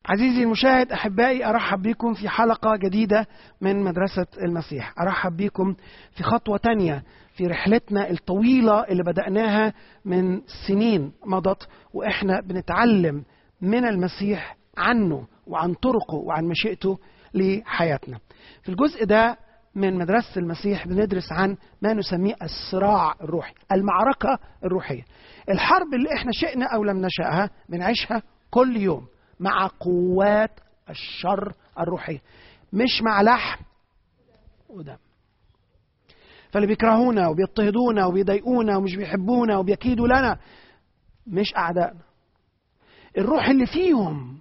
عزيزي المشاهد احبائي ارحب بكم في حلقه جديده من مدرسه المسيح ارحب بكم في خطوه تانية في رحلتنا الطويله اللي بداناها من سنين مضت واحنا بنتعلم من المسيح عنه وعن طرقه وعن مشيئته لحياتنا في الجزء ده من مدرسة المسيح بندرس عن ما نسميه الصراع الروحي المعركة الروحية الحرب اللي احنا شئنا أو لم نشأها بنعيشها كل يوم مع قوات الشر الروحية مش مع لحم ودم فاللي بيكرهونا وبيضطهدونا وبيضايقونا ومش بيحبونا وبيكيدوا لنا مش أعدائنا الروح اللي فيهم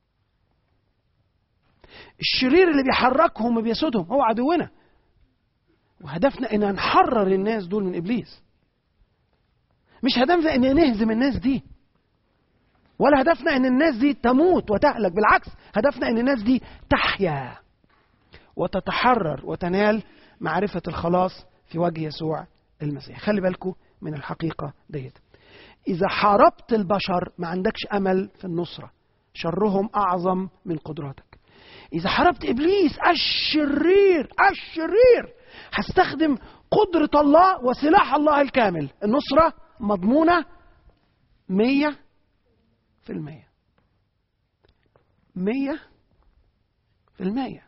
الشرير اللي بيحركهم وبيسودهم هو عدونا وهدفنا ان نحرر الناس دول من ابليس مش هدفنا ان نهزم الناس دي ولا هدفنا ان الناس دي تموت وتهلك بالعكس هدفنا ان الناس دي تحيا وتتحرر وتنال معرفة الخلاص في وجه يسوع المسيح خلي بالكم من الحقيقة ديت إذا حاربت البشر ما عندكش أمل في النصرة شرهم أعظم من قدراتك إذا حاربت إبليس الشرير الشرير هستخدم قدرة الله وسلاح الله الكامل النصرة مضمونة مية في المية مية في المية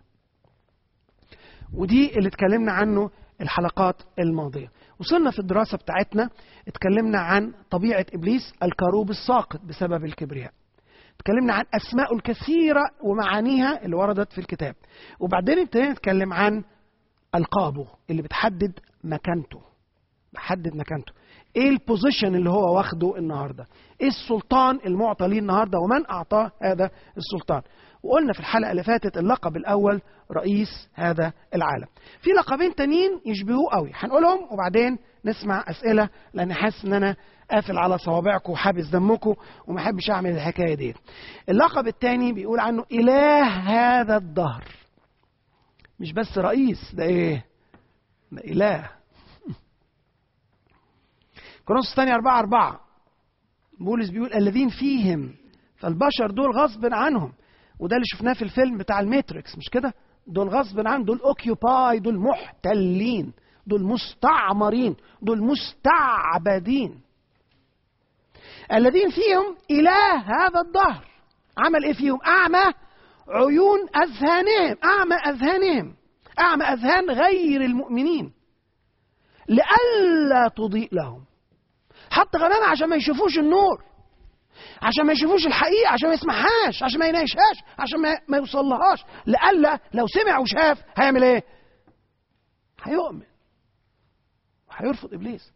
ودي اللي اتكلمنا عنه الحلقات الماضية وصلنا في الدراسة بتاعتنا اتكلمنا عن طبيعة إبليس الكروب الساقط بسبب الكبرياء اتكلمنا عن أسماء الكثيرة ومعانيها اللي وردت في الكتاب وبعدين ابتدينا نتكلم عن ألقابه اللي بتحدد مكانته بحدد مكانته ايه البوزيشن اللي هو واخده النهارده ايه السلطان المعطى ليه النهارده ومن اعطاه هذا السلطان وقلنا في الحلقه اللي فاتت اللقب الاول رئيس هذا العالم في لقبين تانيين يشبهوه قوي هنقولهم وبعدين نسمع اسئله لان حاسس ان انا قافل على صوابعكم وحابس دمكم وما احبش اعمل الحكايه دي اللقب الثاني بيقول عنه اله هذا الدهر مش بس رئيس ده ايه ده اله كورنثوس الثانية أربعة أربعة بولس بيقول الذين فيهم فالبشر دول غصب عنهم وده اللي شفناه في الفيلم بتاع الماتريكس مش كده دول غصب عنهم دول اوكيوباي دول محتلين دول مستعمرين دول مستعبدين الذين فيهم إله هذا الدهر عمل إيه فيهم أعمى عيون أذهانهم أعمى أذهانهم أعمى أذهان غير المؤمنين لئلا تضيء لهم حط غمامة عشان ما يشوفوش النور عشان ما يشوفوش الحقيقة عشان ما يسمعهاش عشان ما يناقشهاش عشان ما, ما يوصلهاش لئلا لو سمع وشاف هيعمل ايه هيؤمن وهيرفض ابليس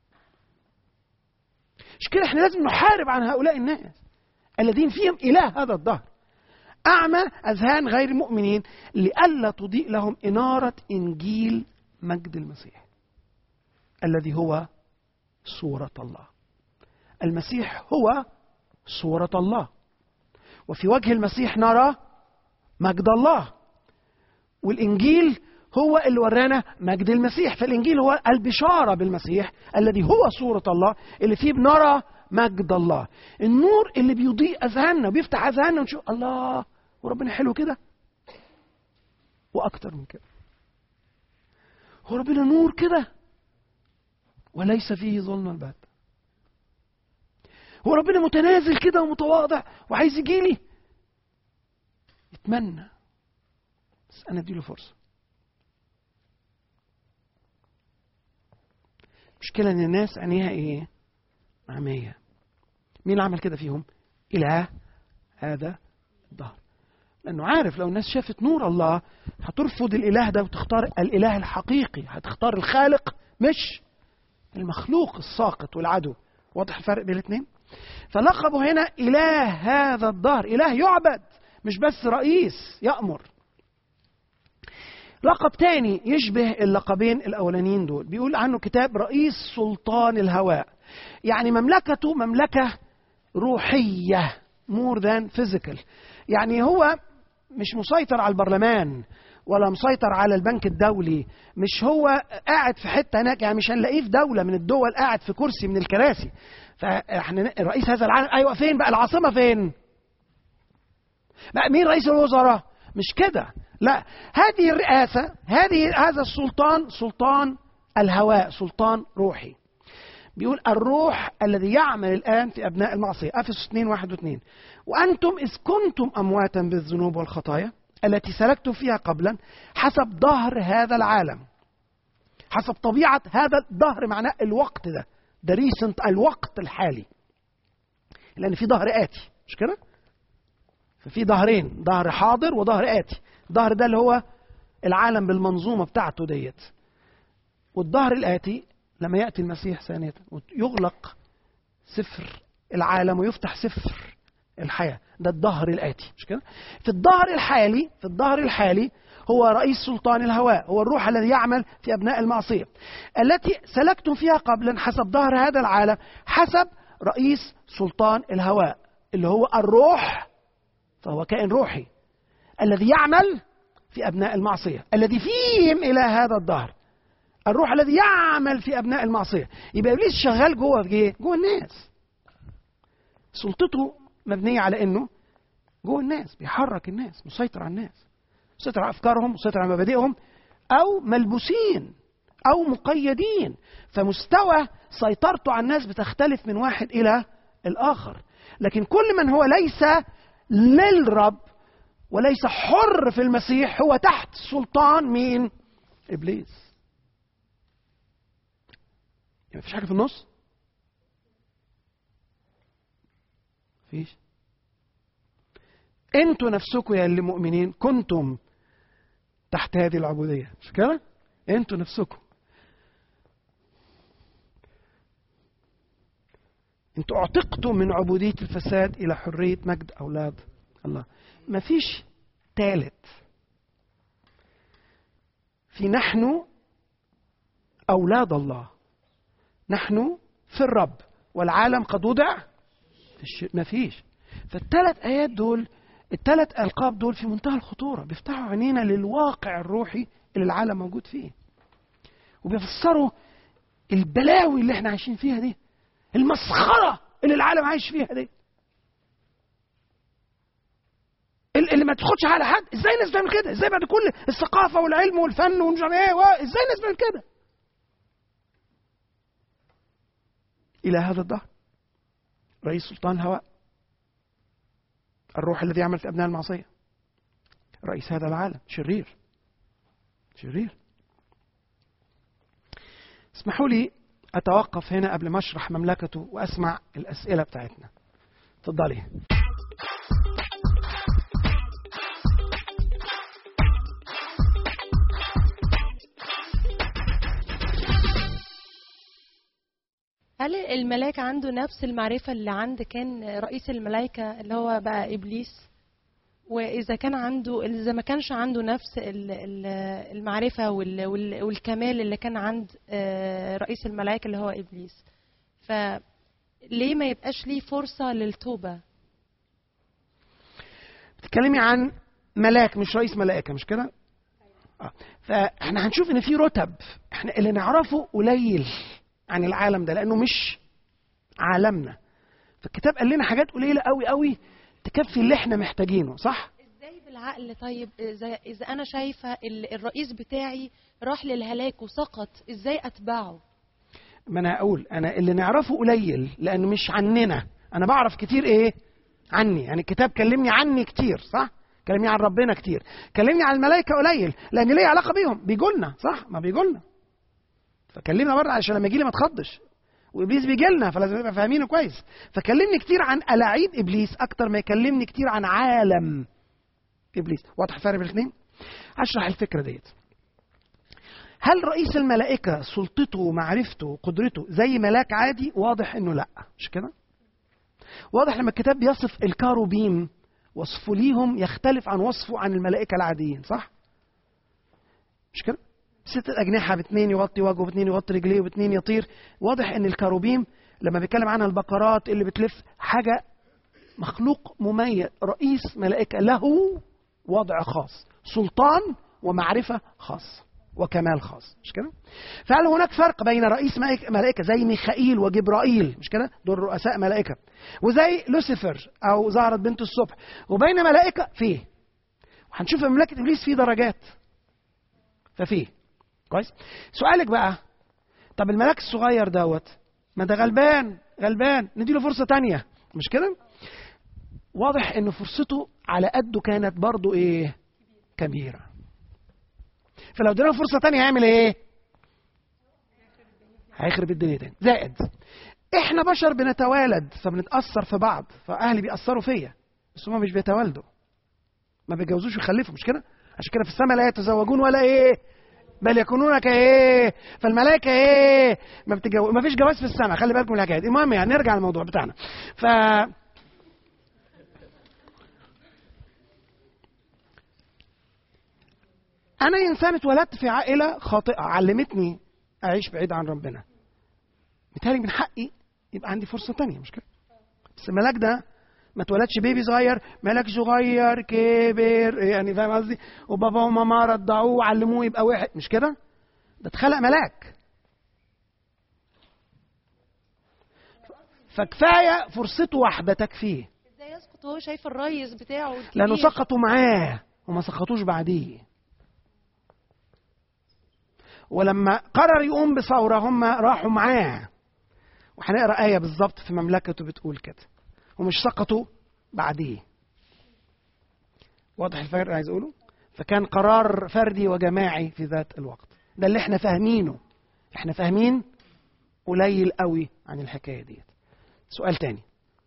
مش كده احنا لازم نحارب عن هؤلاء الناس الذين فيهم اله هذا الدهر اعمى اذهان غير المؤمنين لئلا تضيء لهم اناره انجيل مجد المسيح الذي هو صورة الله. المسيح هو صورة الله. وفي وجه المسيح نرى مجد الله. والإنجيل هو اللي ورانا مجد المسيح، فالإنجيل هو البشارة بالمسيح الذي هو صورة الله اللي فيه بنرى مجد الله. النور اللي بيضيء أذهاننا وبيفتح أذهاننا ونشوف الله وربنا حلو كده. وأكتر من كده. هو ربنا نور كده وليس فيه ظلم البات هو ربنا متنازل كده ومتواضع وعايز يجي لي يتمنى بس انا اديله فرصه مشكلة ان الناس عينيها ايه عمية مين اللي عمل كده فيهم اله هذا الظهر لانه عارف لو الناس شافت نور الله هترفض الاله ده وتختار الاله الحقيقي هتختار الخالق مش المخلوق الساقط والعدو واضح الفرق بين الاثنين فلقبه هنا اله هذا الدهر اله يعبد مش بس رئيس يامر لقب تاني يشبه اللقبين الاولانيين دول بيقول عنه كتاب رئيس سلطان الهواء يعني مملكته مملكه روحيه مور ذان فيزيكال يعني هو مش مسيطر على البرلمان ولا مسيطر على البنك الدولي مش هو قاعد في حته هناك يعني مش هنلاقيه في دوله من الدول قاعد في كرسي من الكراسي فاحنا رئيس هذا العالم ايوه فين بقى العاصمه فين بقى مين رئيس الوزراء مش كده لا هذه الرئاسة هذه هذا السلطان سلطان الهواء سلطان روحي بيقول الروح الذي يعمل الآن في أبناء المعصية أفسس 2 1 و2 وأنتم إذ كنتم أمواتا بالذنوب والخطايا التي سلكتم فيها قبلا حسب ظهر هذا العالم حسب طبيعة هذا الظهر معناه الوقت ده ده ريسنت الوقت الحالي لأن في ظهر آتي مش كده؟ ففي ظهرين ظهر حاضر وظهر آتي الظهر ده اللي هو العالم بالمنظومة بتاعته ديت والظهر الآتي لما يأتي المسيح ثانية ويغلق سفر العالم ويفتح سفر الحياة ده الظهر الآتي مش كده؟ في الظهر الحالي في الظهر الحالي هو رئيس سلطان الهواء هو الروح الذي يعمل في أبناء المعصية التي سلكتم فيها قبلا حسب ظهر هذا العالم حسب رئيس سلطان الهواء اللي هو الروح فهو كائن روحي الذي يعمل في أبناء المعصية الذي فيهم إلى هذا الظهر الروح الذي يعمل في أبناء المعصية يبقى إبليس شغال جوه في إيه؟ جوه الناس سلطته مبنية على إنه جوه الناس بيحرك الناس مسيطر على الناس مسيطر على أفكارهم مسيطر على مبادئهم أو ملبوسين أو مقيدين فمستوى سيطرته على الناس بتختلف من واحد إلى الآخر لكن كل من هو ليس للرب وليس حر في المسيح هو تحت سلطان مين؟ إبليس يعني مفيش حاجة في النص؟ مفيش انتوا نفسكم يا اللي مؤمنين كنتم تحت هذه العبودية مش كده؟ انتوا نفسكم انتوا اعتقتم من عبودية الفساد إلى حرية مجد أولاد الله مفيش ثالث في نحن أولاد الله نحن في الرب والعالم قد وضع في الش... مفيش فالثلاث آيات دول الثلاث ألقاب دول في منتهى الخطورة بيفتحوا عينينا للواقع الروحي اللي العالم موجود فيه وبيفسروا البلاوي اللي احنا عايشين فيها دي المسخرة اللي العالم عايش فيها دي اللي ما تاخدش على حد ازاي الناس بتعمل كده ازاي بعد كل الثقافه والعلم والفن ومش عارف ايه ازاي الناس بتعمل كده الى هذا الدهر رئيس سلطان الهواء الروح الذي يعمل في ابناء المعصيه رئيس هذا العالم شرير شرير اسمحوا لي اتوقف هنا قبل ما اشرح مملكته واسمع الاسئله بتاعتنا اتفضلي هل الملاك عنده نفس المعرفة اللي عند كان رئيس الملائكة اللي هو بقى إبليس وإذا كان عنده إذا ما كانش عنده نفس ال- ال- المعرفة وال- وال- والكمال اللي كان عند آه، رئيس الملائكة اللي هو إبليس فليه ما يبقاش ليه فرصة للتوبة بتتكلمي عن ملاك مش رئيس ملائكه مش كده آه. فاحنا هنشوف ان في رتب احنا اللي نعرفه قليل عن العالم ده لانه مش عالمنا فالكتاب قال لنا حاجات قليله قوي قوي تكفي اللي احنا محتاجينه صح ازاي بالعقل طيب اذا اذا انا شايفه ال- الرئيس بتاعي راح للهلاك وسقط ازاي اتبعه ما انا اقول انا اللي نعرفه قليل لانه مش عننا انا بعرف كتير ايه عني يعني الكتاب كلمني عني كتير صح كلمني عن ربنا كتير كلمني عن الملائكه قليل لان ليه علاقه بيهم بيجولنا صح ما بيجولنا فكلمنا برضه عشان لما يجي لي ما تخضش وابليس بيجي لنا فلازم نبقى فاهمينه كويس فكلمني كتير عن الاعيب ابليس اكتر ما يكلمني كتير عن عالم ابليس واضح الفرق بين الاثنين هشرح الفكره ديت هل رئيس الملائكه سلطته ومعرفته وقدرته زي ملاك عادي واضح انه لا مش كده واضح لما الكتاب بيصف الكاروبيم وصفه ليهم يختلف عن وصفه عن الملائكه العاديين صح مش كده ستة أجنحة باثنين يغطي وجهه باثنين يغطي رجليه وباثنين يطير واضح إن الكاروبيم لما بيتكلم عنها البقرات اللي بتلف حاجة مخلوق مميز رئيس ملائكة له وضع خاص سلطان ومعرفة خاصة وكمال خاص مش كده فهل هناك فرق بين رئيس ملائك- ملائكه زي ميخائيل وجبرائيل مش كده دول رؤساء ملائكه وزي لوسيفر او زهره بنت الصبح وبين ملائكه فيه وهنشوف في مملكه ابليس في درجات ففيه كويس سؤالك بقى طب الملاك الصغير دوت ما ده غلبان غلبان نديله فرصه تانية مش كده واضح ان فرصته على قده كانت برضه ايه كبيره فلو ادينا له فرصه تانية هيعمل ايه هيخرب الدنيا تاني زائد احنا بشر بنتوالد فبنتاثر في بعض فاهلي بيأثروا فيا بس هم مش بيتوالدوا ما بيتجوزوش ويخلفوا مش كده عشان كده في السماء لا يتزوجون ولا ايه بل يكونون كايه فالملائكه ايه ما بتجو... ما فيش جواز في السماء خلي بالكم من الحكايه دي المهم يعني نرجع للموضوع بتاعنا ف انا انسان اتولدت في عائله خاطئه علمتني اعيش بعيد عن ربنا بالتالي من حقي يبقى عندي فرصه تانية مش كده بس الملاك ده ما اتولدش بيبي صغير ملاك صغير كبر يعني فاهم قصدي وبابا وماما رضعوه وعلموه يبقى واحد مش كده ده اتخلق ملاك فكفايه فرصته واحده تكفيه ازاي يسقط وهو شايف الريس بتاعه الكبير؟ لانه سقطوا معاه وما سقطوش بعديه ولما قرر يقوم بثوره هم راحوا معاه وهنقرا ايه بالظبط في مملكته بتقول كده ومش سقطوا بعديه واضح الفرق اللي عايز اقوله فكان قرار فردي وجماعي في ذات الوقت ده اللي احنا فاهمينه احنا فاهمين قليل قوي عن الحكايه ديت سؤال تاني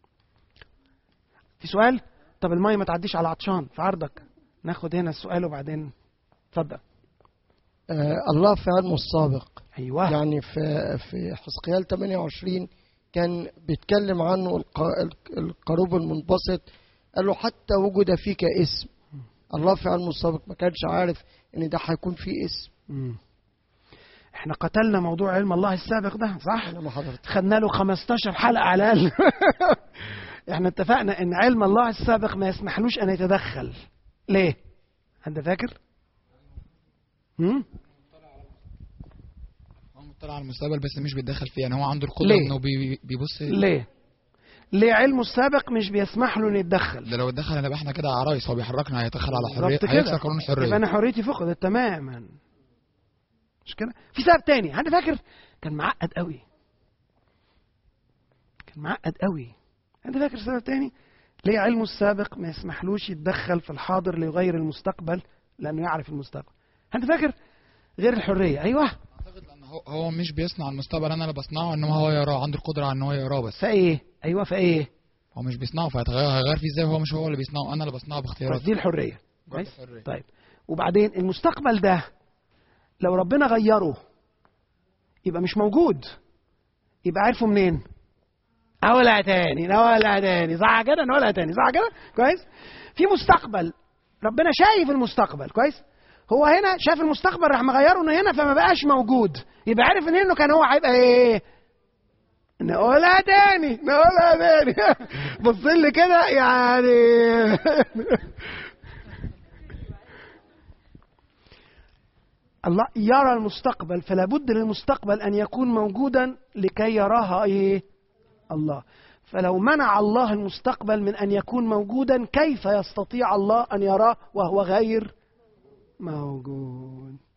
في سؤال طب المية ما تعديش على عطشان في عرضك ناخد هنا السؤال وبعدين اتفضل آه الله في علمه السابق ايوه يعني في في حزقيال 28 كان بيتكلم عنه الق- الق- القروب المنبسط قال له حتى وجد فيك اسم الله في علمه السابق ما كانش عارف ان ده هيكون فيه اسم مم. احنا قتلنا موضوع علم الله السابق ده صح انا ما حضرتك خدنا له 15 حلقه على الاقل احنا اتفقنا ان علم الله السابق ما يسمحلوش ان يتدخل ليه انت فاكر هم؟ هو مطلع على المستقبل بس مش بيتدخل فيه يعني هو عنده القدره ليه؟ انه بي- بيبص ليه ليه علمه السابق مش بيسمح له انه يتدخل ده لو اتدخل هنبقى احنا كده عرايس هو بيحركنا هيتدخل على حريه بالظبط كده. هيكسر قانون يبقى الحريه انا حريتي فقدت تماما مش كده في سبب تاني حد فاكر كان معقد قوي كان معقد قوي انت فاكر سبب تاني ليه علمه السابق ما يسمحلوش يتدخل في الحاضر ليغير المستقبل لانه يعرف المستقبل انت فاكر غير الحريه ايوه اعتقد لان هو هو مش بيصنع المستقبل انا اللي بصنعه انما هو يراه عنده القدره على ان هو يراه بس فايه ايوه فايه هو مش بيصنعه فهيتغير هيغير فيه ازاي وهو مش هو اللي بيصنعه انا اللي بصنعه بس باختياراتي دي الحريه كويس الحرية. طيب وبعدين المستقبل ده لو ربنا غيره يبقى مش موجود يبقى عارفه منين اقولها تاني اقولها تاني صح كده نقولها تاني صح كده كويس في مستقبل ربنا شايف المستقبل كويس هو هنا شاف المستقبل راح مغيره انه هنا فما بقاش موجود يبقى عارف ان انه كان هو هيبقى ايه نقولها تاني نقولها تاني بص لي كده يعني الله يرى المستقبل فلا بد للمستقبل ان يكون موجودا لكي يراها ايه الله فلو منع الله المستقبل من ان يكون موجودا كيف يستطيع الله ان يراه وهو غير موجود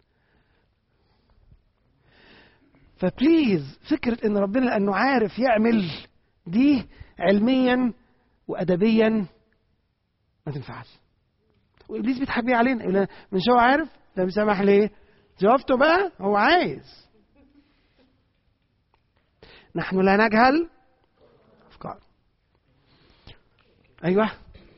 فبليز فكرة ان ربنا لانه عارف يعمل دي علميا وادبيا ما تنفعش وابليس بيتحبي علينا يقول لنا مش هو عارف ده بيسامح ليه شفته بقى هو عايز نحن لا نجهل افكار ايوه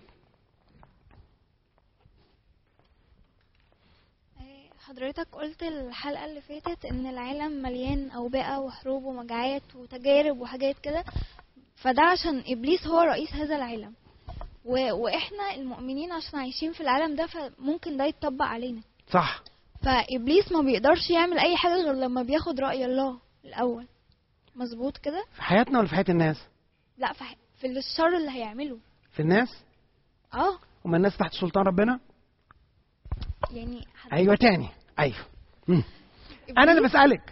حضرتك قلت الحلقة اللي فاتت ان العالم مليان اوبئة وحروب ومجاعات وتجارب وحاجات كده فده عشان ابليس هو رئيس هذا العالم و... واحنا المؤمنين عشان عايشين في العالم ده فممكن ده يتطبق علينا صح فابليس ما بيقدرش يعمل اي حاجة غير لما بياخد رأي الله الاول مظبوط كده في حياتنا ولا في حياة الناس لا في, ح- في الشر اللي هيعمله في الناس اه وما الناس تحت سلطان ربنا يعني حد... ايوه تاني ايوه انا اللي بسالك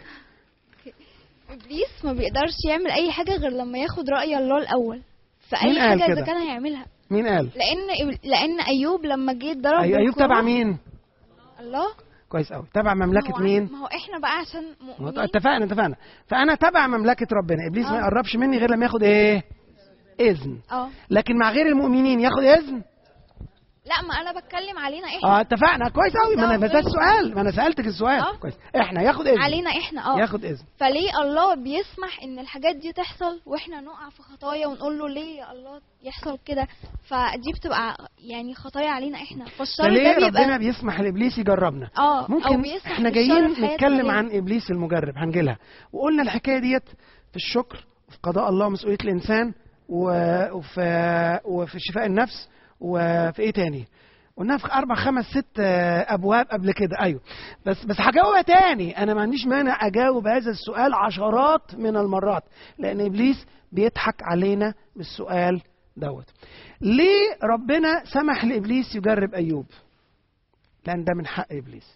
ابليس ما بيقدرش يعمل اي حاجه غير لما ياخد راي الله الاول فاي مين قال حاجه كده؟ اذا كان هيعملها مين قال لان لان ايوب لما جه اتضرب أي- ايوب بالكرة- تبع مين الله كويس قوي تبع ما مملكه هو- مين ما هو احنا بقى عشان ما هو مؤمنين اتفقنا اتفقنا فانا تبع مملكه ربنا ابليس ما آه. يقربش مني غير لما ياخد ايه اذن اه لكن مع غير المؤمنين ياخد اذن لا ما انا بتكلم علينا احنا اه اتفقنا كويس قوي ما انا ده بس ده غير- السؤال ما انا سالتك السؤال آه. كويس احنا ياخد اذن علينا احنا اه ياخد اذن فليه الله بيسمح ان الحاجات دي تحصل واحنا نقع في خطايا ونقول له ليه يا الله يحصل كده فدي بتبقى يعني خطايا علينا احنا فالشر فليه ده ربنا بيبقى بيسمح لابليس يجربنا اه او ممكن بيسمح احنا بالشر جايين في حياتنا نتكلم ليه؟ عن ابليس المجرب هنجيلها وقلنا الحكايه ديت في الشكر وفي قضاء الله ومسؤوليه الانسان و- وفي وفي شفاء النفس وفي ايه تاني قلناها في اربع خمس ست آه، ابواب قبل كده ايوه بس بس هجاوبها تاني انا ما عنديش مانع اجاوب هذا السؤال عشرات من المرات لان ابليس بيضحك علينا بالسؤال دوت ليه ربنا سمح لابليس يجرب ايوب لان ده من حق ابليس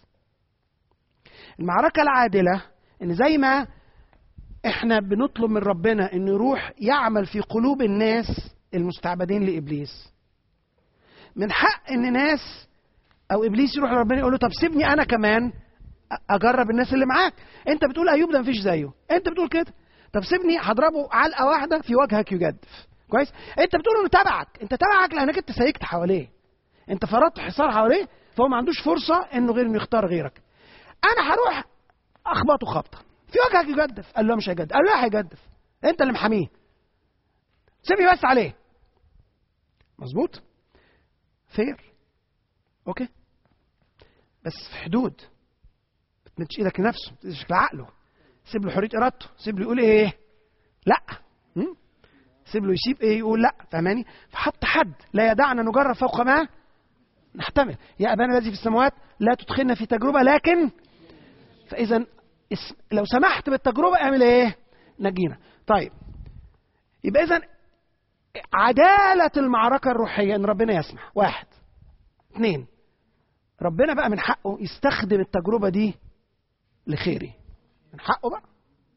المعركه العادله ان زي ما احنا بنطلب من ربنا انه يروح يعمل في قلوب الناس المستعبدين لابليس من حق ان ناس او ابليس يروح لربنا يقول له طب سيبني انا كمان أ- اجرب الناس اللي معاك انت بتقول ايوب ده مفيش زيه انت بتقول كده طب سيبني هضربه علقه واحده في وجهك يجدف كويس انت بتقول انه تبعك انت تبعك لانك انت سيكت حواليه انت فرضت حصار حواليه فهو ما عندوش فرصه انه غير انه يختار غيرك انا هروح اخبطه خبطه في وجهك يجدف قال له مش هيجدف قال له لا هيجدف انت اللي محاميه سيبني بس عليه مظبوط فير اوكي بس في حدود ما تمدش ايدك لنفسه ما تمدش لعقله سيب له حريه ارادته سيب له يقول ايه لا م? سيب له يسيب ايه يقول لا فهماني فحط حد لا يدعنا نجرب فوق ما نحتمل يا ابانا الذي في السماوات لا تدخلنا في تجربه لكن فاذا اس- لو سمحت بالتجربه اعمل ايه نجينا طيب يبقى اذا عداله المعركه الروحيه ان ربنا يسمح واحد اثنين ربنا بقى من حقه يستخدم التجربه دي لخيري من حقه بقى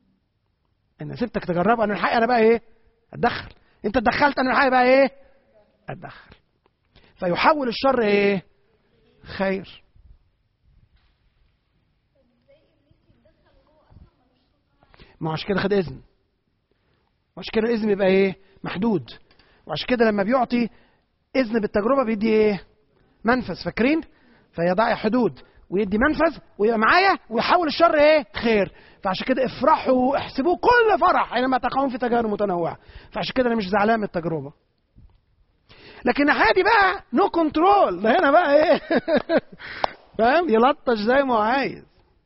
ان سبتك تجربها انا من حقي انا بقى ايه اتدخل انت اتدخلت انا من حقي بقى ايه اتدخل فيحول الشر ايه خير ما هو عشان كده خد اذن وعشان كده الاذن بيبقى ايه محدود وعشان كده لما بيعطي اذن بالتجربه بيدي ايه منفذ فاكرين فيضع حدود ويدي منفذ ويبقى معايا ويحول الشر ايه خير فعشان كده افرحوا احسبوه كل فرح حينما تقعون في تجارب متنوعه فعشان كده انا مش زعلان من التجربه لكن عادي بقى نو كنترول ده هنا بقى ايه فاهم يلطش زي ما هو عايز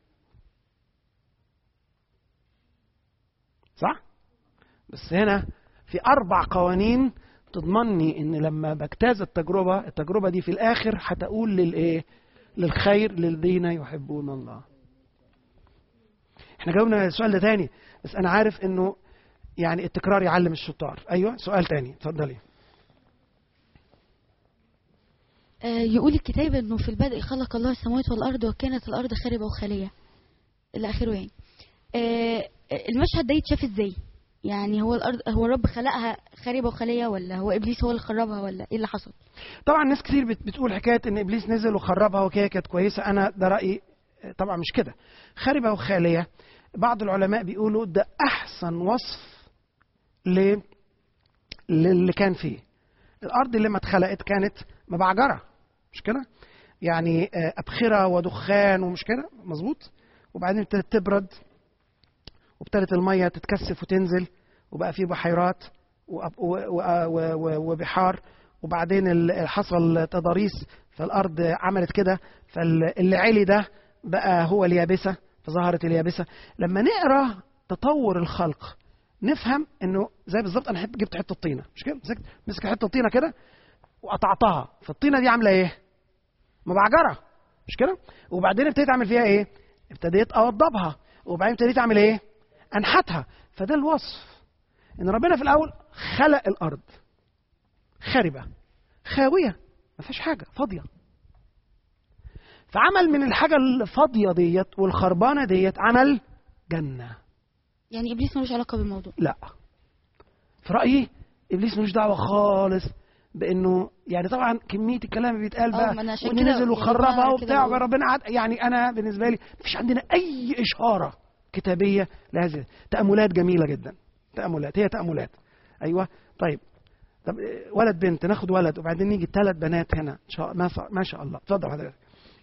صح بس هنا في اربع قوانين تضمني ان لما بجتاز التجربه التجربه دي في الاخر هتقول للايه للخير للذين يحبون الله احنا جاوبنا السؤال ده تاني بس انا عارف انه يعني التكرار يعلم الشطار ايوه سؤال تاني اتفضلي آه، يقول الكتاب انه في البدء خلق الله السماوات والارض وكانت الارض خاربه وخاليه الى اخره يعني آه، المشهد ده يتشاف ازاي يعني هو الارض هو الرب خلقها خاربه وخاليه ولا هو ابليس هو اللي خربها ولا ايه اللي حصل طبعا ناس كتير بت- بتقول حكايه ان ابليس نزل وخربها وكده كانت كويسه انا ده رايي طبعا مش كده خاربه وخاليه بعض العلماء بيقولوا ده احسن وصف ل للي كان فيه الارض اللي ما اتخلقت كانت مبعجره مش كده يعني آه، ابخره ودخان ومش كده مظبوط وبعدين ابتدت تبرد وابتدت الميه تتكثف وتنزل وبقى في بحيرات وأب- و- و- و- و- وبحار وبعدين ال- حصل تضاريس فالارض عملت كده فاللي علي ده بقى هو اليابسه فظهرت اليابسه لما نقرا تطور الخلق نفهم انه زي بالظبط انا حت- جبت حته طينه مش كده مسكت مسك حته طينه كده وقطعتها فالطينه دي عامله ايه مبعجره مش كده وبعدين ابتديت اعمل فيها ايه ابتديت اوضبها وبعدين ابتديت اعمل ايه انحتها فده الوصف ان ربنا في الاول خلق الارض خربه خاويه ما فيهاش حاجه فاضيه فعمل من الحاجه الفاضيه ديت والخربانه ديت عمل جنه يعني ابليس ملوش علاقه بالموضوع لا في رايي ابليس ملوش دعوه خالص بانه يعني طبعا كميه الكلام اللي بيتقال اه، بقى ما أنا عشان وان كده نزل يعني وخربها أنا وبتاع كده بقول. ربنا عد يعني انا بالنسبه لي مفيش عندنا اي اشاره كتابيه لهذه تاملات جميله جدا تاملات هي تاملات ايوه طيب طب إيه، ولد بنت ناخد ولد وبعدين نيجي ثلاث بنات هنا ان شاء ما, شاء- ما شاء الله اتفضل حضرتك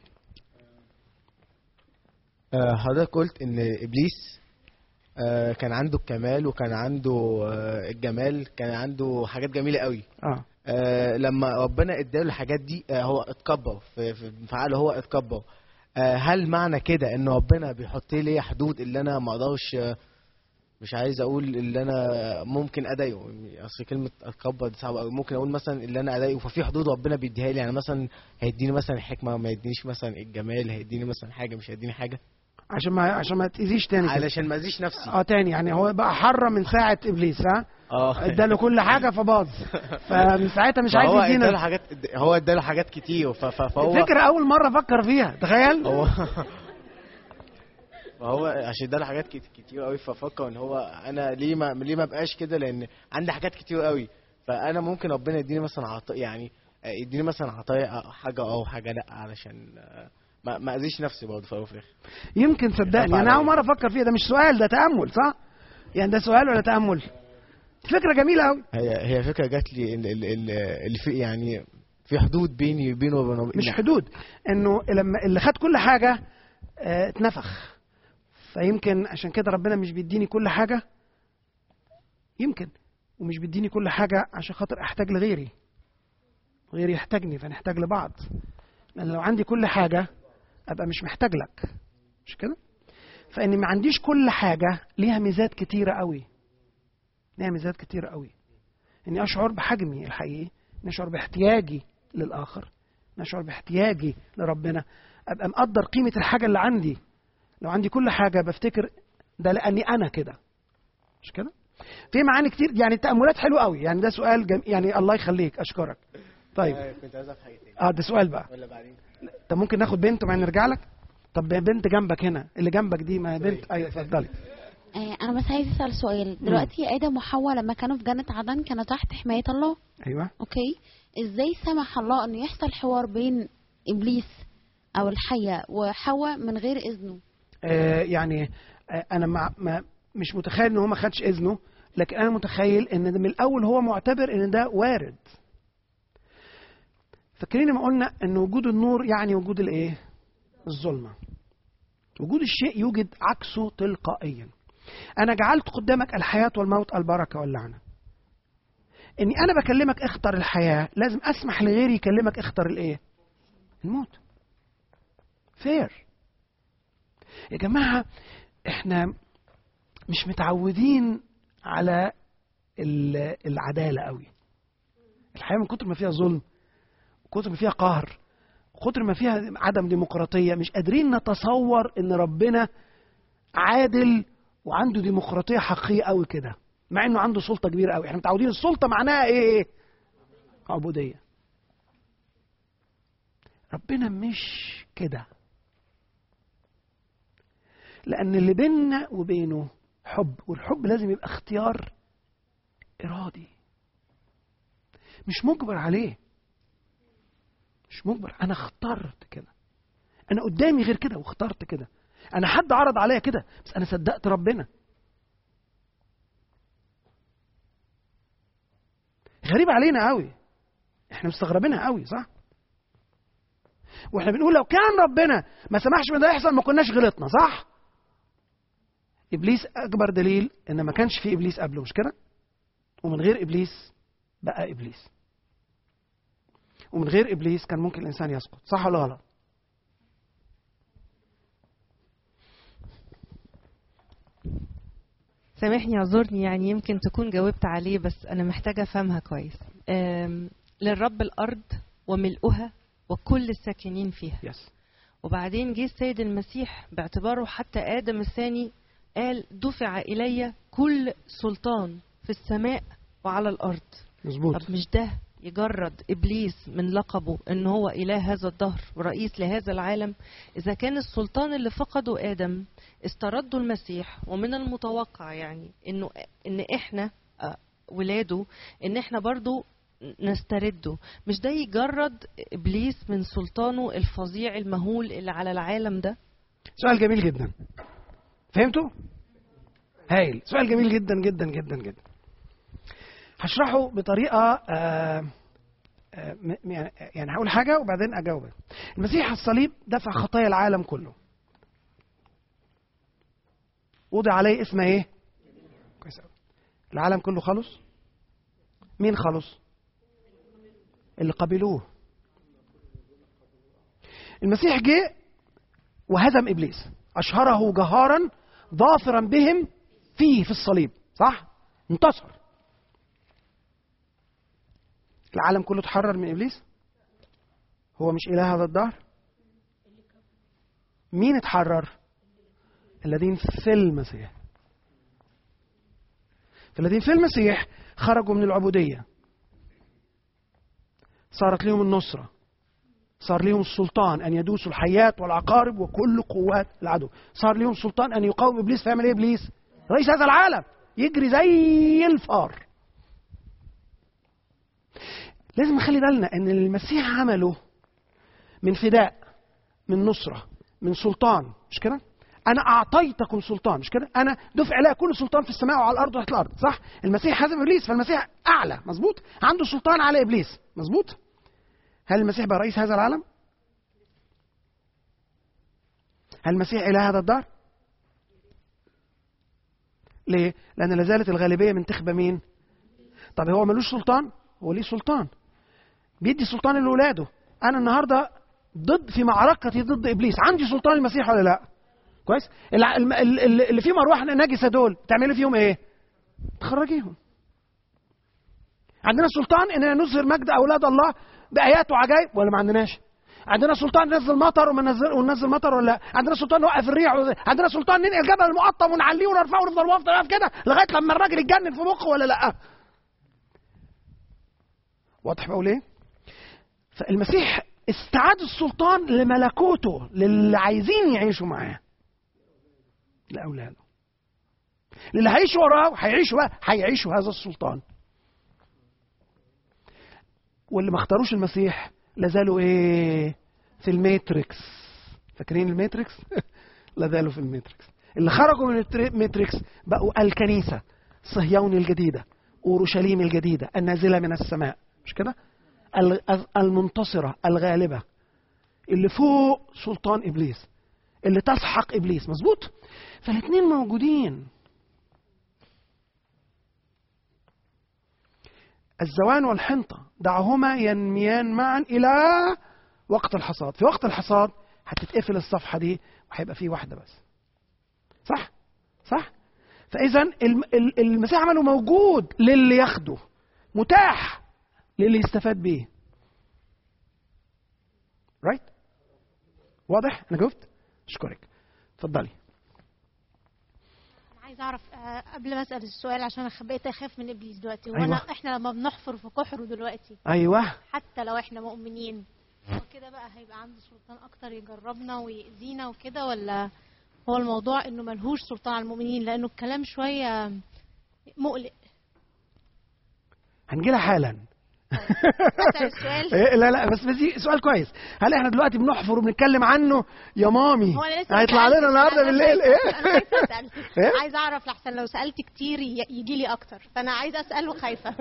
آه، حضرتك قلت ان ابليس آه، كان عنده الكمال وكان عنده آه، الجمال كان عنده حاجات جميله قوي اه آه، لما ربنا اداله الحاجات دي آه، هو اتكبر في في في عقله هو اتكبر آه، هل معنى كده ان ربنا بيحط لي حدود اللي انا ما اقدرش آه، مش عايز اقول اللي انا ممكن اضايقه اصل كلمه اتكبر دي صعبه قوي ممكن اقول مثلا اللي انا اضايقه ففي حدود ربنا بيديها لي يعني مثلا هيديني مثلا الحكمه ما يدينيش مثلا الجمال هيديني مثلا حاجه مش هيديني حاجه عشان ما عشان ما تاذيش تاني كده. علشان ما اذيش نفسي اه تاني يعني هو بقى حره من ساعه ابليس ها اه اداله كل حاجه فباظ فمن ساعتها مش عايز هو اداله يدينا حاجات هو اداله حاجات كتير ف- ف- فهو الفكره اول مره افكر فيها تخيل هو فهو عشان اداله حاجات كت- كتير قوي ففكر ان هو انا ليه ما ليه ما بقاش كده لان عندي حاجات كتير قوي فانا ممكن ربنا يديني مثلا عطاء يعني يديني مثلا عطايا حاجه او حاجه لا علشان ما ما اذيش نفسي برضه في الاول وفي الاخر يمكن صدقني طبعاً. انا اول مره افكر فيها ده مش سؤال ده تامل صح يعني ده سؤال ولا تامل فكره جميله قوي هي هي فكره جات لي ال- ال- ال- اللي في يعني في حدود بيني وبينه وبين مش حدود انه لما اللي خد كل حاجه آه، اتنفخ فيمكن عشان كده ربنا مش بيديني كل حاجه يمكن ومش بيديني كل حاجه عشان خاطر احتاج لغيري غيري يحتاجني فنحتاج لبعض لان لو عندي كل حاجه ابقى مش محتاج لك مش كده فاني ما عنديش كل حاجه ليها ميزات كتيره قوي ليها ميزات كتيره قوي اني اشعر بحجمي الحقيقي اني اشعر باحتياجي للاخر اني اشعر باحتياجي لربنا ابقى مقدر قيمه الحاجه اللي عندي لو عندي كل حاجه بفتكر ده لاني انا كده مش كده في معاني كتير يعني التاملات حلوه قوي يعني ده سؤال جم... يعني الله يخليك اشكرك طيب كنت عايز أعرف حاجه تاني اه ده سؤال بقى ولا بعدين طب ممكن ناخد بنت وبعدين نرجع لك طب بنت جنبك هنا اللي جنبك دي ما هي بنت ايوه اتفضلي آه، انا بس عايز اسال سؤال دلوقتي ادم وحواء لما كانوا في جنه عدن كانوا تحت حمايه الله ايوه اوكي ازاي سمح الله انه يحصل حوار بين ابليس او الحيه وحواء من غير اذنه آه يعني آه انا مع ما مش متخيل ان هو ما خدش اذنه لكن انا متخيل ان ده من الاول هو معتبر ان ده وارد فاكرين لما قلنا ان وجود النور يعني وجود الايه الظلمه وجود الشيء يوجد عكسه تلقائيا انا جعلت قدامك الحياه والموت البركه واللعنه اني انا بكلمك اختر الحياه لازم اسمح لغيري يكلمك اختر الايه الموت فير يا جماعه احنا مش متعودين على ال- العداله قوي الحياه من كتر ما فيها ظلم كتر ما فيها قهر كتر ما فيها عدم ديمقراطيه مش قادرين نتصور ان ربنا عادل وعنده ديمقراطيه حقيقيه قوي كده مع انه عنده سلطه كبيره قوي احنا متعودين السلطه معناها ايه عبوديه ربنا مش كده لان اللي بيننا وبينه حب والحب لازم يبقى اختيار ارادي مش مجبر عليه مش مجبر انا اخترت كده انا قدامي غير كده واخترت كده انا حد عرض عليا كده بس انا صدقت ربنا غريب علينا قوي احنا مستغربينها قوي صح واحنا بنقول لو كان ربنا ما سمحش من ده يحصل ما كناش غلطنا صح ابليس اكبر دليل ان ما كانش في ابليس قبله مش كده ومن غير ابليس بقى ابليس ومن غير ابليس كان ممكن الانسان يسقط صح ولا غلط سامحني اعذرني يعني يمكن تكون جاوبت عليه بس انا محتاجه افهمها كويس أم، للرب الارض وملؤها وكل الساكنين فيها يس وبعدين جه السيد المسيح باعتباره حتى ادم الثاني قال دفع الي كل سلطان في السماء وعلى الارض مظبوط طب مش ده يجرد ابليس من لقبه ان هو اله هذا الدهر ورئيس لهذا العالم اذا كان السلطان اللي فقده ادم استرده المسيح ومن المتوقع يعني انه ان احنا آه، ولاده ان احنا برضو نسترده مش ده يجرد ابليس من سلطانه الفظيع المهول اللي على العالم ده سؤال جميل جدا فهمتوا هايل سؤال جميل جدا جدا جدا جدا هشرحه بطريقه آه آه م- يعني يعني هقول حاجه وبعدين اجاوب المسيح على الصليب دفع خطايا العالم كله وضع عليه اسم ايه كويس أوي. العالم كله خلص مين خلص اللي قبلوه المسيح جه وهزم ابليس اشهره جهارا ظافرا بهم فيه في الصليب صح انتصر العالم كله اتحرر من ابليس هو مش اله هذا الدهر مين اتحرر الذين في المسيح فالذين في المسيح خرجوا من العبوديه صارت لهم النصره صار لهم السلطان ان يدوسوا الحيات والعقارب وكل قوات العدو صار لهم سلطان ان يقاوم ابليس فيعمل ايه ابليس رئيس هذا العالم يجري زي الفار لازم نخلي بالنا ان المسيح عمله من فداء من نصره من سلطان مش كده انا اعطيتكم سلطان مش كده انا دفع لها كل سلطان في السماء وعلى الارض وتحت الارض صح المسيح هزم ابليس فالمسيح اعلى مظبوط عنده سلطان على ابليس مظبوط هل المسيح بقى رئيس هذا العالم هل المسيح اله هذا الدار ليه لان لا زالت الغالبيه منتخبه مين طب هو ملوش سلطان هو ليه سلطان بيدي سلطان لاولاده انا النهارده ضد في معركتي ضد ابليس عندي سلطان المسيح ولا لا كويس الع- الم- ال- ال- اللي فيهم ارواح نجسه دول تعملي فيهم ايه تخرجيهم عندنا سلطان اننا نظهر مجد اولاد الله بايات وعجائب ولا ما عندناش عندنا سلطان ننزل مطر وننزل وننزل مطر ولا لا عندنا سلطان نوقف الريح ولا- عندنا سلطان ننقل جبل المقطم ونعليه ونرفعه ونفضل واقف واقف كده لغايه لما الراجل يتجنن في مخه ولا لا واضح بقول ايه فالمسيح استعاد السلطان لملكوته للي عايزين يعيشوا معاه لاولاده للي هيعيشوا وراه هيعيشوا بقى هيعيشوا هذا السلطان واللي ما اختاروش المسيح لازالوا ايه في الماتريكس فاكرين الماتريكس لازالوا في الماتريكس اللي خرجوا من الماتريكس بقوا الكنيسه صهيون الجديده اورشليم الجديده النازله من السماء مش كده ال- المنتصره الغالبه اللي فوق سلطان ابليس اللي تسحق ابليس مظبوط فالاثنين موجودين الزوان والحنطة دعهما ينميان معا إلى وقت الحصاد في وقت الحصاد هتتقفل الصفحة دي وهيبقى فيه واحدة بس صح صح فإذا الم- ال- المسيح عمله موجود للي ياخده متاح للي يستفاد بيه رايت واضح انا جاوبت اشكرك اتفضلي عايز اعرف آه، قبل ما اسال السؤال عشان أخ- بقيت اخاف من ابليس دلوقتي أيوة. وانا احنا لما بنحفر في كحره دلوقتي ايوه حتى لو احنا مؤمنين هو كده بقى هيبقى عنده سلطان اكتر يجربنا ويأذينا وكده ولا هو الموضوع انه ملهوش سلطان على المؤمنين لانه الكلام شويه مقلق هنجيلها حالا أسأل السؤال؟ إيه، لا لا بس بس دي سؤال كويس هل احنا دلوقتي بنحفر وبنتكلم عنه يا مامي هو انا لسه هيطلع ما لنا سألتش، النهارده أنا بالليل خايفة- ايه انا خايفه اسال إيه؟ عايز اعرف لحسن لو سالت كتير يجي لي اكتر فانا عايز اسال وخايفه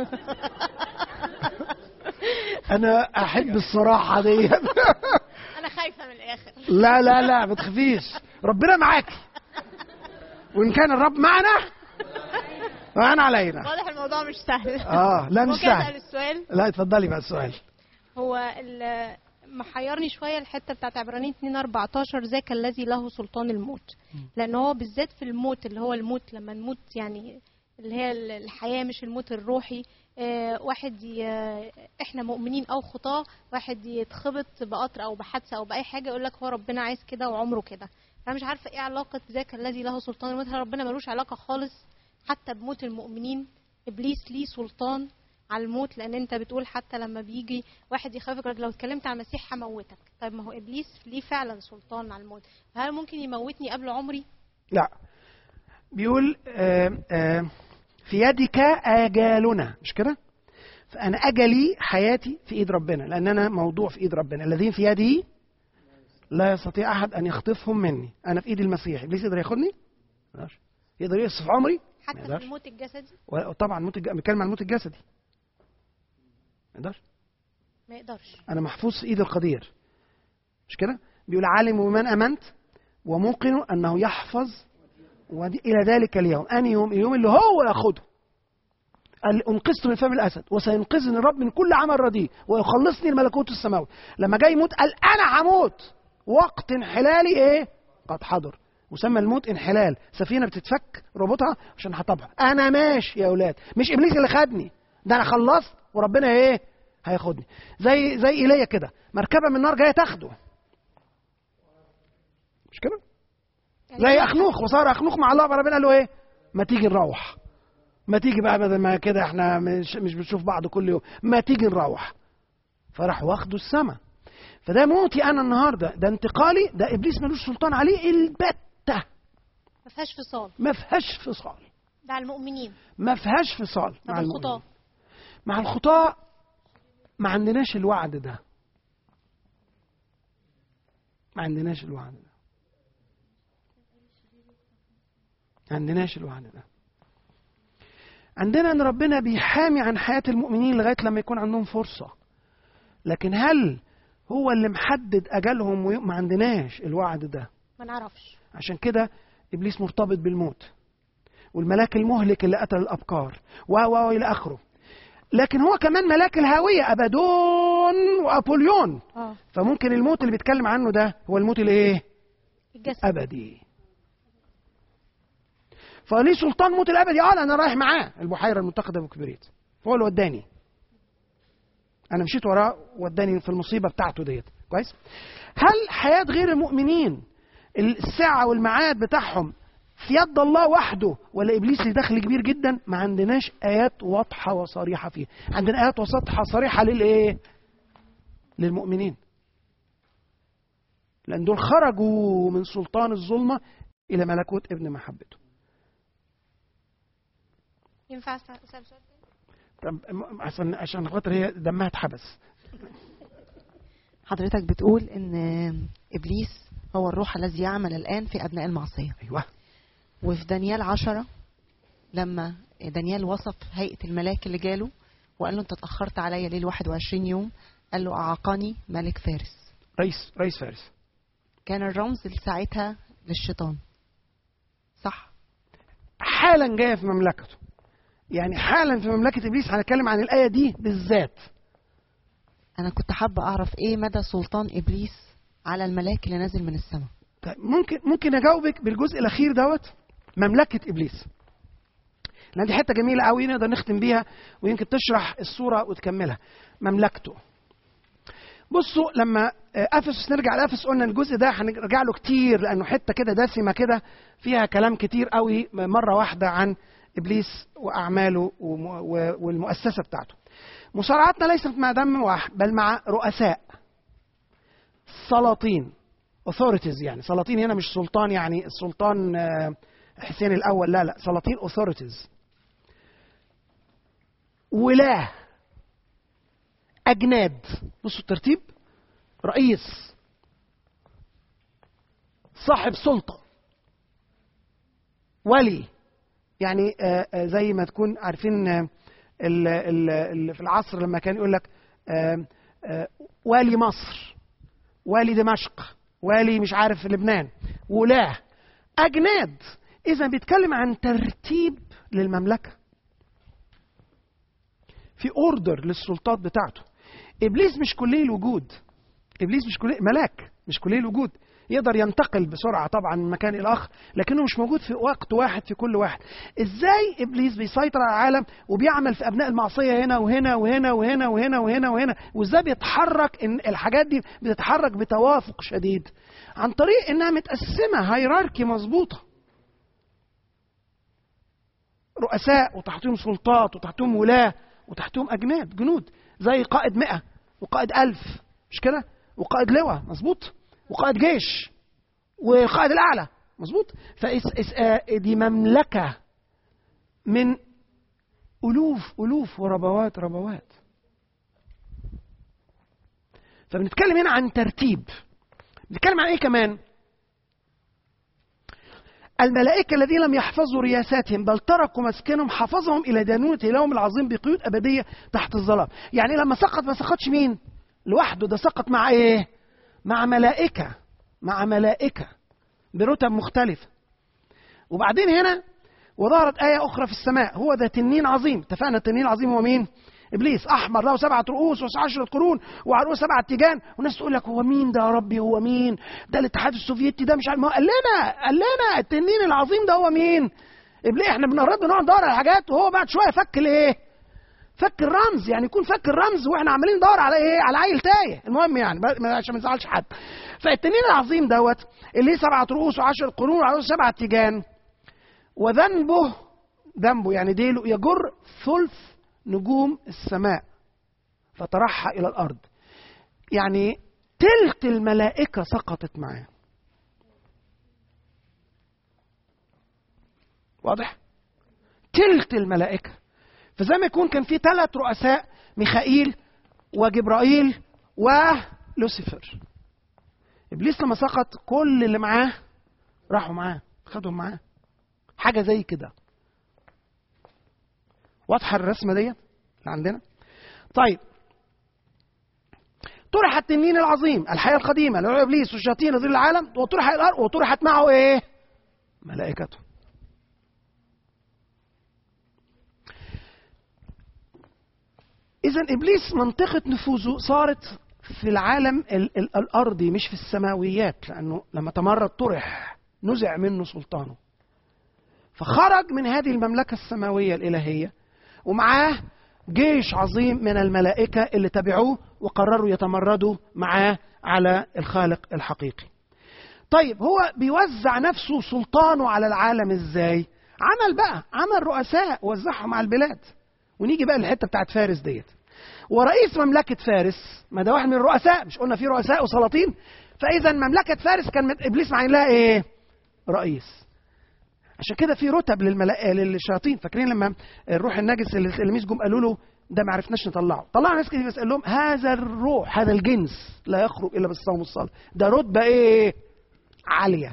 انا احب الصراحه دي انا خايفه من الاخر لا لا لا ما تخافيش ربنا معاك وان كان الرب معنا فانا علينا واضح الموضوع مش سهل اه لا مش ممكن اسال سهل السؤال لا اتفضلي بقى السؤال هو ال- محيرني شويه الحته بتاعت عبرانيين 2 14 ذاك الذي له سلطان الموت لان هو بالذات في الموت اللي هو الموت لما نموت يعني اللي هي ال- الحياه مش الموت الروحي آه، واحد ي... احنا مؤمنين او خطاه واحد يتخبط بقطر او بحادثه او باي حاجه يقول لك هو ربنا عايز كده وعمره كده انا مش عارفه ايه علاقه ذاك الذي له سلطان الموت هل ربنا ملوش علاقه خالص حتى بموت المؤمنين ابليس ليه سلطان على الموت لان انت بتقول حتى لما بيجي واحد يخافك يقولك لو اتكلمت عن المسيح هموتك طيب ما هو ابليس ليه فعلا سلطان على الموت هل ممكن يموتني قبل عمري لا بيقول آه آه في يدك آجالنا مش كده فأنا أجلي حياتي في إيد ربنا لأن أنا موضوع في إيد ربنا الذين في يدي لا يستطيع أحد أن يخطفهم مني أنا في إيد المسيح إبليس يقدر ياخدني؟ ما يقدرش يقدر يقصف عمري؟ ما حتى في يقدرش الموت الجسدي وطبعا موت الج... بنتكلم عن الموت الجسدي ما يقدرش ما يقدرش انا محفوظ في ايد القدير مش كده بيقول عالم بمن امنت وموقن انه يحفظ ودي الى ذلك اليوم انهي يوم اليوم اللي هو ياخده قال انقذت من فم الاسد وسينقذني الرب من كل عمل رديء ويخلصني الملكوت السماوي لما جاي يموت قال انا هموت وقت انحلالي ايه قد حضر مسمى الموت انحلال سفينه بتتفك ربطها عشان هطبها انا ماشي يا اولاد مش ابليس اللي خدني ده انا خلصت وربنا ايه هياخدني زي زي ايليا كده مركبه من النار جايه تاخده مش كده زي اخنوخ وصار اخنوخ مع الله فربنا قال له ايه ما تيجي نروح ما تيجي بقى بدل ما كده احنا مش مش بنشوف بعض كل يوم ما تيجي نروح فراح واخده السما فده موتي انا النهارده ده انتقالي ده ابليس ملوش سلطان عليه البته ما فيهاش فصال ما فيهاش فصال ده على المؤمنين ما فيهاش فصال طب مع الخطاه المؤمنين مع الخطاة ما عندناش الوعد ده ما عندناش الوعد ده ما عندناش الوعد ده عندنا ان ربنا بيحامي عن حياة المؤمنين لغاية لما يكون عندهم فرصة لكن هل هو اللي محدد اجلهم وي- ما عندناش الوعد ده ما نعرفش عشان كده ابليس مرتبط بالموت والملاك المهلك اللي قتل الابكار و و و الى اخره لكن هو كمان ملاك الهاويه ابدون وابوليون اه فممكن الموت اللي بيتكلم عنه ده هو الموت الايه الجسد ابدي فليه سلطان موت الابدي اه انا رايح معاه البحيره المتقده بكبريت هو اللي وداني انا مشيت وراه وداني في المصيبه بتاعته ديت كويس هل حياه غير المؤمنين الساعه والميعاد بتاعهم في يد الله وحده ولا ابليس ليه دخل كبير جدا ما عندناش ايات واضحه وصريحه فيها عندنا ايات واضحه صريحه للايه للمؤمنين لان دول خرجوا من سلطان الظلمه الى ملكوت ابن محبته ينفع اسال أسأل سؤال تاني؟ طب م- عشان عشان خاطر هي دمها اتحبس حضرتك بتقول ان ابليس هو الروح الذي يعمل الان في ابناء المعصيه ايوه وفي دانيال عشرة لما دانيال وصف هيئة الملاك اللي جاله وقال له انت اتأخرت عليا ليل 21 يوم قال له أعاقني ملك فارس رئيس رئيس فارس كان الرمز ساعتها للشيطان صح حالا جايه في مملكته يعني حالا في مملكه ابليس هنتكلم عن الايه دي بالذات أنا كنت حابة أعرف إيه مدى سلطان إبليس على الملاك اللي نازل من السماء طيب ممكن ممكن اجاوبك بالجزء الاخير دوت مملكه ابليس لان دي حته جميله قوي نقدر نختم بيها ويمكن تشرح الصوره وتكملها مملكته بصوا لما آه، افسس نرجع لافس قلنا الجزء ده هنرجع له كتير لانه حته كده دسمه كده فيها كلام كتير قوي مره واحده عن ابليس واعماله وم- و- والمؤسسه بتاعته مصارعتنا ليست مع دم واحد بل مع رؤساء سلاطين authorities يعني سلاطين هنا مش سلطان يعني السلطان آه، حسين الاول لا لا سلاطين authorities ولاة أجناد بصوا الترتيب رئيس صاحب سلطة ولي يعني آه، آه، زي ما تكون عارفين آه، ال- ال- ال- في العصر لما كان يقول لك آه، آه، والي مصر والي دمشق والي مش عارف لبنان ولاة أجناد إذا بيتكلم عن ترتيب للمملكة في اوردر للسلطات بتاعته ابليس مش كلي الوجود ابليس مش كلي ملاك مش كلي الوجود يقدر ينتقل بسرعه طبعا من مكان الى اخر لكنه مش موجود في وقت واحد في كل واحد ازاي ابليس بيسيطر على العالم وبيعمل في ابناء المعصيه هنا وهنا وهنا وهنا وهنا وهنا وهنا وازاي بيتحرك ان الحاجات دي بتتحرك بتوافق شديد عن طريق انها متقسمه هيراركي مظبوطه رؤساء وتحتهم سلطات وتحتهم ولاة وتحتهم أجناد جنود زي قائد مئة وقائد ألف مش كده وقائد لواء مظبوط وقائد جيش والقائد الأعلى مظبوط فدي مملكة من ألوف ألوف وربوات ربوات فبنتكلم هنا عن ترتيب بنتكلم عن ايه كمان الملائكة الذين لم يحفظوا رياساتهم بل تركوا مسكنهم حفظهم إلى دانونة اليوم العظيم بقيود أبدية تحت الظلام يعني لما سقط ما سقطش مين لوحده ده سقط مع ايه مع ملائكة مع ملائكة برتب مختلفة وبعدين هنا وظهرت آية أخرى في السماء هو ذا تنين عظيم اتفقنا التنين العظيم هو مين ابليس احمر له سبعه رؤوس وعشره قرون وعلى سبعه تيجان والناس تقول لك هو مين ده يا ربي هو مين ده الاتحاد السوفيتي ده مش عارف ما هو قال لنا قال لنا التنين العظيم ده هو مين ابليس احنا بنقرب بنقعد ندور على حاجات وهو بعد شويه فك الايه فك الرمز يعني يكون فك الرمز واحنا عمالين ندور على ايه على عيل تايه المهم يعني عشان ما نزعلش حد فالتنين العظيم دوت اللي سبعه رؤوس وعشر قرون وعلى سبعه تيجان وذنبه ذنبه يعني ديله يجر ثلث نجوم السماء فطرحها إلى الأرض يعني تلت الملائكة سقطت معاه واضح؟ تلت الملائكة فزي ما يكون كان في ثلاث رؤساء ميخائيل وجبرائيل ولوسيفر ابليس لما سقط كل اللي معاه راحوا معاه خدهم معاه حاجه زي كده واضحه الرسمه ديت اللي عندنا طيب طرح التنين العظيم الحياه القديمه اللي هو ابليس والشياطين نظير العالم وطرح الارض وطرحت معه ايه ملائكته اذا ابليس منطقه نفوذه صارت في العالم ال- ال- الارضي مش في السماويات لانه لما تمرد طرح نزع منه سلطانه فخرج من هذه المملكه السماويه الالهيه ومعاه جيش عظيم من الملائكه اللي تبعوه وقرروا يتمردوا معاه على الخالق الحقيقي. طيب هو بيوزع نفسه سلطانه على العالم ازاي؟ عمل بقى عمل رؤساء وزعهم على البلاد. ونيجي بقى للحته بتاعت فارس ديت. ورئيس مملكه فارس ما ده واحد من الرؤساء مش قلنا في رؤساء وسلاطين؟ فاذا مملكه فارس كان من ابليس معين لها ايه؟ رئيس. عشان كده في رتب للملا... للشياطين فاكرين لما الروح النجس اللي التلاميذ جم قالوا له ده ما عرفناش نطلعه طلعنا ناس كتير بس قال لهم هذا الروح هذا الجنس لا يخرج الا بالصوم والصلاه ده رتبه ايه عاليه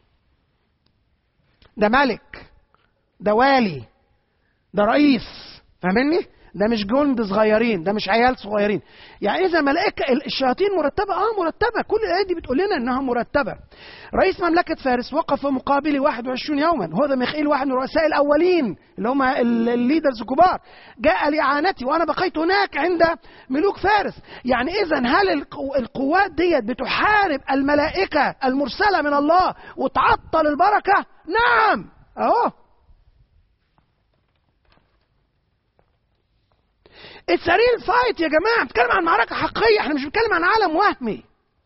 ده ملك ده والي ده رئيس فاهمني ده مش جند صغيرين ده مش عيال صغيرين يعني اذا ملائكه الشياطين مرتبه اه مرتبه كل الايات دي بتقول لنا انها مرتبه رئيس مملكه فارس وقف مقابلي 21 يوما هو ده ميخائيل واحد من الرؤساء الاولين اللي هم الليدرز الكبار جاء لاعانتي وانا بقيت هناك عند ملوك فارس يعني اذا هل القو- القوات ديت بتحارب الملائكه المرسله من الله وتعطل البركه نعم اهو اتس ريل فايت يا جماعه بنتكلم عن معركه حقيقيه احنا مش بنتكلم عن عالم وهمي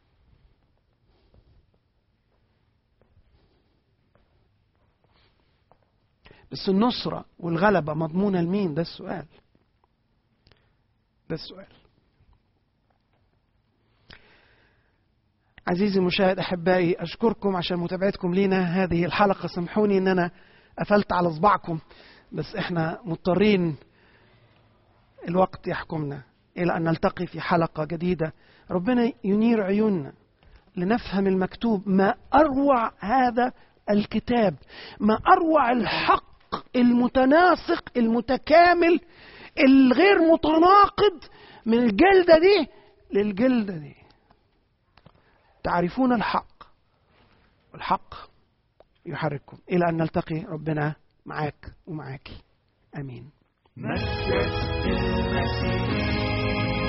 بس النصرة والغلبة مضمونة لمين ده السؤال ده السؤال عزيزي المشاهد أحبائي أشكركم عشان متابعتكم لينا هذه الحلقة سامحوني إن أنا قفلت على صباعكم بس إحنا مضطرين الوقت يحكمنا إلى أن نلتقي في حلقة جديدة ربنا ينير عيوننا لنفهم المكتوب ما أروع هذا الكتاب ما أروع الحق المتناسق المتكامل الغير متناقض من الجلدة دي للجلدة دي تعرفون الحق والحق يحرككم إلى أن نلتقي ربنا معاك ومعاك آمين مجد المسيح